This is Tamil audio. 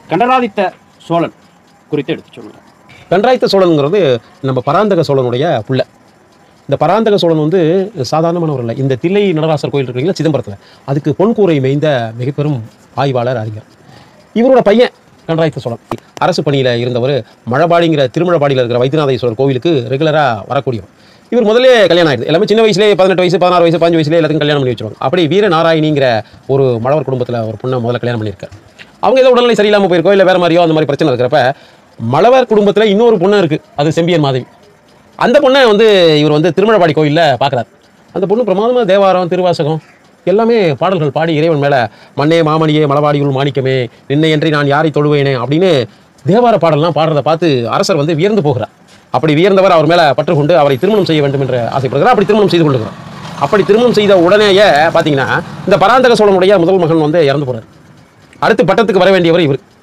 கண்டராதித்த சோழன் குறித்து எடுத்து சொல்லுங்கள் கண்டராயத்த சோழனுங்கிறது நம்ம பராந்தக சோழனுடைய புள்ள இந்த பராந்தக சோழன் வந்து சாதாரணமானவர் இல்லை இந்த தில்லை நடராசர் கோயில் இருக்கீங்களா சிதம்பரத்தில் அதுக்கு பொன்கூரை மேய்ந்த மிக பெரும் ஆய்வாளர் அறிஞர் இவரோட பையன் கண்டராயத்த சோழன் அரசு பணியில் இருந்தவர் மழபாடிங்கிற திருமழபாடியில் இருக்கிற வைத்தியநாதேஸ்வரர் கோவிலுக்கு ரெகுலராக வரக்கூடியவர் இவர் முதல்ல கல்யாணம் ஆயிடுது எல்லாமே சின்ன வயசுலேயே பதினெட்டு வயசு பதினாறு வயசு பாஞ்சு வயசுலேயே எல்லாத்துக்கும் கல்யாணம் பண்ணி வச்சிருவாங்க அப்படி வீர நாராயணிங்கிற ஒரு மழவர் குடும்பத்தில் ஒரு பொண்ணை முதல்ல கல்யாணம் பண்ணியிருக்காரு அவங்க ஏதோ உடல்நிலை சரியில்லாமல் போயிருக்கோ இல்லை வேற மாதிரியோ அந்த மாதிரி பிரச்சனை இருக்கிறப்ப மழவர் குடும்பத்தில் இன்னொரு பொண்ணு இருக்குது அது செம்பியன் மாதவி அந்த பொண்ணை வந்து இவர் வந்து திருமழபாடி கோயிலில் பார்க்குறாரு அந்த பொண்ணு பிரமாதமாக தேவாரம் திருவாசகம் எல்லாமே பாடல்கள் பாடி இறைவன் மேலே மண்ணே மாமணியே மலவாடியுள் மாணிக்கமே நின்னையன்றி நான் யாரை தொழுவேனே அப்படின்னு தேவார பாடல்லாம் பாடுறதை பார்த்து அரசர் வந்து வியந்து போகிறார் அப்படி வியர்ந்தவர் அவர் மேலே பற்று கொண்டு அவரை திருமணம் செய்ய வேண்டும் என்று ஆசைப்படுகிறார் அப்படி திருமணம் செய்து கொள்ளுகிறார் அப்படி திருமணம் செய்த உடனேயே பார்த்தீங்கன்னா இந்த பராந்தக சோழனுடைய முதல் மகன் வந்து இறந்து போறார் அடுத்து பட்டத்துக்கு வர வேண்டியவர் இவர்